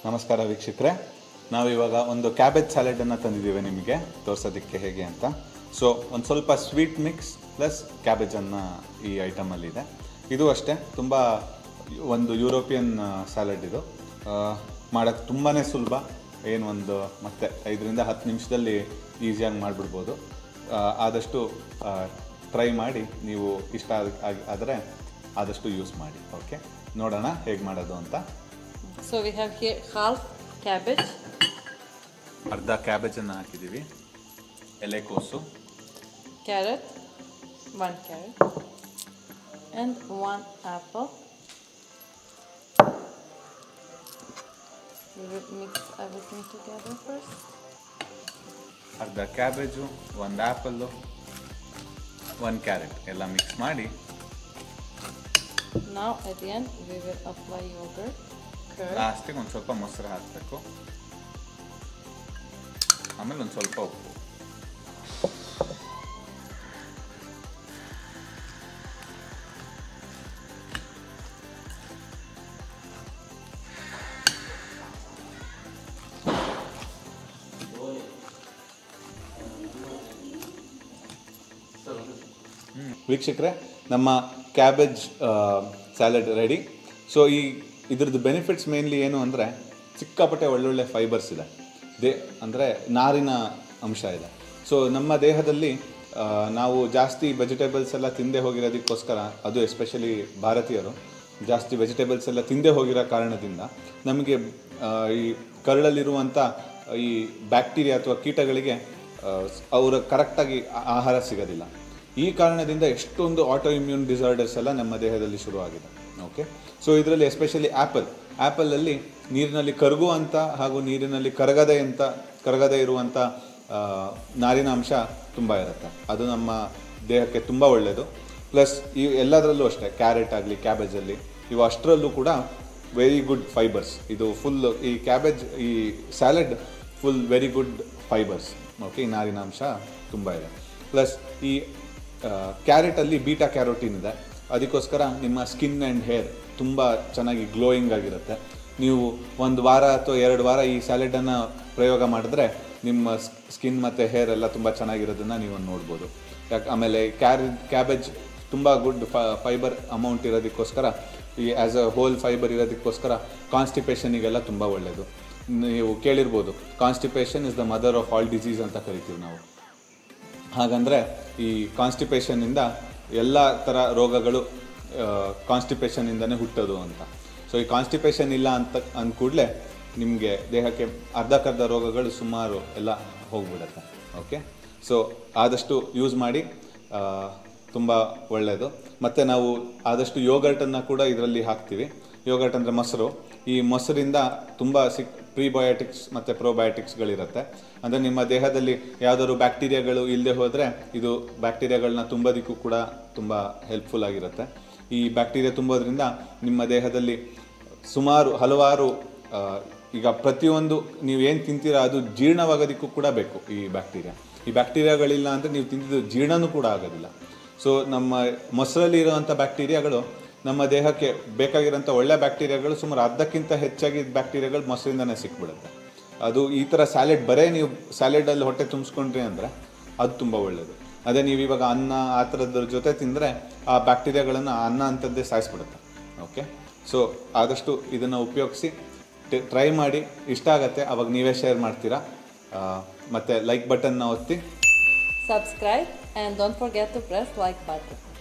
ನಮಸ್ಕಾರ ವೀಕ್ಷಕರೇ ನಾವು ಇವಾಗ ಒಂದು ಕ್ಯಾಬೇಜ್ ಸ್ಯಾಲೆಡನ್ನು ತಂದಿದ್ದೀವಿ ನಿಮಗೆ ತೋರಿಸೋದಕ್ಕೆ ಹೇಗೆ ಅಂತ ಸೊ ಒಂದು ಸ್ವಲ್ಪ ಸ್ವೀಟ್ ಮಿಕ್ಸ್ ಪ್ಲಸ್ ಕ್ಯಾಬೇಜನ್ನು ಈ ಐಟಮಲ್ಲಿದೆ ಇದು ಅಷ್ಟೇ ತುಂಬ ಒಂದು ಯುರೋಪಿಯನ್ ಸ್ಯಾಲೆಡ್ ಇದು ಮಾಡೋಕ್ಕೆ ತುಂಬಾ ಸುಲಭ ಏನು ಒಂದು ಮತ್ತೆ ಐದರಿಂದ ಹತ್ತು ನಿಮಿಷದಲ್ಲಿ ಈಸಿಯಾಗಿ ಮಾಡಿಬಿಡ್ಬೋದು ಆದಷ್ಟು ಟ್ರೈ ಮಾಡಿ ನೀವು ಇಷ್ಟ ಆದರೆ ಆದಷ್ಟು ಯೂಸ್ ಮಾಡಿ ಓಕೆ ನೋಡೋಣ ಹೇಗೆ ಮಾಡೋದು ಅಂತ So we have here half cabbage, ಅರ್ಧ ಕ್ಯಾಬೇಜನ್ನು ಹಾಕಿದ್ದೀವಿ ಎಲೆಕೋಸು carrot, one carrot, and one apple. We will mix everything together first. ಅರ್ಧ ಕ್ಯಾಬೇಜು ಒಂದು ಆ್ಯಪಲ್ಲು ಒಂದು ಕ್ಯಾರೆಟ್ ಎಲ್ಲ ಮಿಕ್ಸ್ ಮಾಡಿ Now at the end we will apply yogurt, curd, ಲಾಸ್ಟಿಗೆ ಒಂದು ಸ್ವಲ್ಪ ಮೊಸರು ಹಾಕಬೇಕು ಆಮೇಲೆ ಒಂದು ಸ್ವಲ್ಪ ಉಪ್ಪು ವೀಕ್ಷಕರೇ ನಮ್ಮ ಕ್ಯಾಬೇಜ್ ಸ್ಯಾಲಡ್ ರೆಡಿ ಸೊ ಈ ಇದ್ರದ್ದು ಬೆನಿಫಿಟ್ಸ್ ಮೇನ್ಲಿ ಏನು ಅಂದರೆ ಸಿಕ್ಕಾಪಟ್ಟೆ ಒಳ್ಳೊಳ್ಳೆ ಫೈಬರ್ಸ್ ಇದೆ ದೇ ಅಂದರೆ ನಾರಿನ ಅಂಶ ಇದೆ ಸೊ ನಮ್ಮ ದೇಹದಲ್ಲಿ ಆ, ನಾವು ಜಾಸ್ತಿ ವೆಜಿಟೇಬಲ್ಸ್ ಎಲ್ಲ ತಿಂದೇ ಹೋಗಿರೋದಕ್ಕೋಸ್ಕರ ಅದು ಎಸ್ಪೆಷಲಿ ಭಾರತೀಯರು ಜಾಸ್ತಿ ವೆಜಿಟೇಬಲ್ಸ್ ಎಲ್ಲ ತಿಂದೇ ಹೋಗಿರೋ ಕಾರಣದಿಂದ ನಮಗೆ ಆ, ಈ ಕರಳಲ್ಲಿರುವಂಥ ಈ ಬ್ಯಾಕ್ಟೀರಿಯಾ ಅಥವಾ ಕೀಟಗಳಿಗೆ ಅವರ ಕರೆಕ್ಟಾಗಿ ಆಹಾರ ಸಿಗೋದಿಲ್ಲ ಈ ಕಾರಣದಿಂದ ಎಷ್ಟೊಂದು ಆಟೋ ಇಮ್ಯೂನ್ ಡಿಸಾರ್ಡರ್ಸ್ ಎಲ್ಲ ನಮ್ಮ ದೇಹದಲ್ಲಿ ಶುರುವಾಗಿದೆ ಓಕೆ ಸೊ ಇದರಲ್ಲಿ ಎಸ್ಪೆಷಲಿ ಆ್ಯಪಲ್ ಆ್ಯಪಲಲ್ಲಿ ನೀರಿನಲ್ಲಿ ಕರಗುವಂಥ ಹಾಗೂ ನೀರಿನಲ್ಲಿ ಕರಗದೆ ಅಂತ ಕರಗದೇ ಇರುವಂಥ ಆ, ನಾರಿನ ಅಂಶ ತುಂಬ ಇರುತ್ತೆ ಅದು ನಮ್ಮ ದೇಹಕ್ಕೆ ತುಂಬ ಒಳ್ಳೆಯದು ಪ್ಲಸ್ ಈ ಎಲ್ಲದರಲ್ಲೂ ಅಷ್ಟೇ ಕ್ಯಾರೆಟ್ ಆಗಲಿ ಕ್ಯಾಬೇಜಲ್ಲಿ ಇವು ಅಷ್ಟರಲ್ಲೂ ಕೂಡ ವೆರಿ ಗುಡ್ ಫೈಬರ್ಸ್ ಇದು ಫುಲ್ ಈ ಕ್ಯಾಬೇಜ್ ಈ salad full very good fibres okay ಈ ನಾರಿನ ಅಂಶ ತುಂಬ ಇದೆ ಪ್ಲಸ್ ಈ ಕ್ಯಾರೆಟಲ್ಲಿ ಬೀಟಾ ಕ್ಯಾರೋಟಿನ್ ಇದೆ ಅದಕ್ಕೋಸ್ಕರ ನಿಮ್ಮ ಸ್ಕಿನ್ ಆ್ಯಂಡ್ ಹೇರ್ ತುಂಬ ಚೆನ್ನಾಗಿ ಗ್ಲೋಯಿಂಗ್ ಆಗಿರುತ್ತೆ ನೀವು ಒಂದು ವಾರ ಅಥವಾ ಎರಡು ವಾರ ಈ ಸ್ಯಾಲೆಡನ್ನು ಪ್ರಯೋಗ ಮಾಡಿದ್ರೆ ನಿಮ್ಮ ಸ್ಕಿನ್ ಮತ್ತು ಹೇರ್ ಎಲ್ಲ ತುಂಬ ಚೆನ್ನಾಗಿರೋದನ್ನು ನೀವು ನೋಡ್ಬೋದು ಯಾಕೆ ಆಮೇಲೆ ಕ್ಯಾರಿ ಕ್ಯಾಬೇಜ್ ತುಂಬ ಗುಡ್ ಫೈಬರ್ ಅಮೌಂಟ್ ಇರೋದಕ್ಕೋಸ್ಕರ ಈ ಆ್ಯಸ್ ಅ ಹೋಲ್ ಫೈಬರ್ ಇರೋದಕ್ಕೋಸ್ಕರ ಕಾನ್ಸ್ಟಿಪೇಷನಿಗೆಲ್ಲ ತುಂಬ ಒಳ್ಳೆಯದು ನೀವು ಕೇಳಿರ್ಬೋದು constipation is the mother of all disease ಅಂತ ಕರಿತೀವಿ ನಾವು ಹಾಗಂದರೆ ಈ ಕಾನ್ಸ್ಟಿಪೇಷನ್ನಿಂದ ಎಲ್ಲ ಥರ ರೋಗಗಳು ಕಾನ್ಸ್ಟಿಪೇಷನ್ನಿಂದನೇ ಹುಟ್ಟೋದು ಅಂತ ಸೊ ಈ ಕಾನ್ಸ್ಟಿಪೇಷನ್ ಇಲ್ಲ ಅಂತ ಅಂದ ಕೂಡಲೇ ನಿಮಗೆ ದೇಹಕ್ಕೆ ಅರ್ಧಕ್ಕರ್ಧ ರೋಗಗಳು ಸುಮಾರು ಎಲ್ಲ ಹೋಗ್ಬಿಡುತ್ತೆ ಓಕೆ ಸೊ ಆದಷ್ಟು ಯೂಸ್ ಮಾಡಿ ತುಂಬ ಒಳ್ಳೆಯದು ಮತ್ತು ನಾವು ಆದಷ್ಟು ಯೋಗರ್ಟನ್ನು ಕೂಡ ಇದರಲ್ಲಿ ಹಾಕ್ತೀವಿ ಯೋಗರ್ಟ್ ಅಂದರೆ ಮೊಸರು ಈ ಮೊಸರಿಂದ ತುಂಬ ಸಿಕ್ ಪ್ರೀಬಯೋಟಿಕ್ಸ್ ಮತ್ತು ಪ್ರೋಬಯೋಟಿಕ್ಸ್ಗಳಿರುತ್ತೆ ಅಂದರೆ ನಿಮ್ಮ ದೇಹದಲ್ಲಿ ಯಾವುದಾದ್ರು ಬ್ಯಾಕ್ಟೀರಿಯಾಗಳು ಇಲ್ಲದೆ ಹೋದರೆ ಇದು ಬ್ಯಾಕ್ಟೀರಿಯಾಗಳನ್ನ ತುಂಬೋದಕ್ಕೂ ಕೂಡ ತುಂಬ ಹೆಲ್ಪ್ಫುಲ್ ಆಗಿರುತ್ತೆ ಈ ಬ್ಯಾಕ್ಟೀರಿಯಾ ತುಂಬೋದ್ರಿಂದ ನಿಮ್ಮ ದೇಹದಲ್ಲಿ ಸುಮಾರು ಹಲವಾರು ಆ, ಈಗ ಪ್ರತಿಯೊಂದು ನೀವು ಏನು ತಿಂತೀರಾ ಅದು ಜೀರ್ಣವಾಗೋದಕ್ಕೂ ಕೂಡ ಬೇಕು ಈ ಬ್ಯಾಕ್ಟೀರಿಯಾ ಈ ಬ್ಯಾಕ್ಟೀರಿಯಾಗಳಿಲ್ಲ ಅಂದರೆ ನೀವು ತಿಂದಿದ್ದು ಜೀರ್ಣನೂ ಕೂಡ ಆಗೋದಿಲ್ಲ ಸೊ ನಮ್ಮ ಮೊಸರಲ್ಲಿ ಇರುವಂಥ ಬ್ಯಾಕ್ಟೀರಿಯಾಗಳು ನಮ್ಮ ದೇಹಕ್ಕೆ ಬೇಕಾಗಿರೋಂಥ ಒಳ್ಳೆ ಬ್ಯಾಕ್ಟೀರಿಯಾಗಳು ಸುಮಾರು ಅರ್ಧಕ್ಕಿಂತ ಹೆಚ್ಚಾಗಿ ಬ್ಯಾಕ್ಟೀರಿಯಾಗಳು ಮೊಸರಿಂದನೇ ಸಿಕ್ಬಿಡುತ್ತೆ ಅದು ಈ ಥರ ಸ್ಯಾಲೆಡ್ ಬರೇ ನೀವು ಸ್ಯಾಲೆಡಲ್ಲಿ ಹೊಟ್ಟೆ ತುಂಬಿಸ್ಕೊಂಡ್ರಿ ಅಂದರೆ ಅದು ತುಂಬ ಒಳ್ಳೆಯದು ಅದೇ ನೀವು ಇವಾಗ ಅನ್ನ ಆ ಥರದ್ರ ಜೊತೆ ತಿಂದರೆ ಆ ಬ್ಯಾಕ್ಟೀರಿಯಾಗಳನ್ನು ಅನ್ನ ಅಂಥದ್ದೇ ಸಾಯಿಸ್ಬಿಡುತ್ತೆ ಓಕೆ ಸೊ ಆದಷ್ಟು ಇದನ್ನು ಉಪಯೋಗಿಸಿ ಟ್ರೈ ಮಾಡಿ ಇಷ್ಟ ಆಗತ್ತೆ ಅವಾಗ ನೀವೇ ಶೇರ್ ಮಾಡ್ತೀರಾ ಆ, ಮತ್ತೆ ಲೈಕ್ ಬಟನ್ನ ಒತ್ತಿ subscribe, and don't forget to press like button.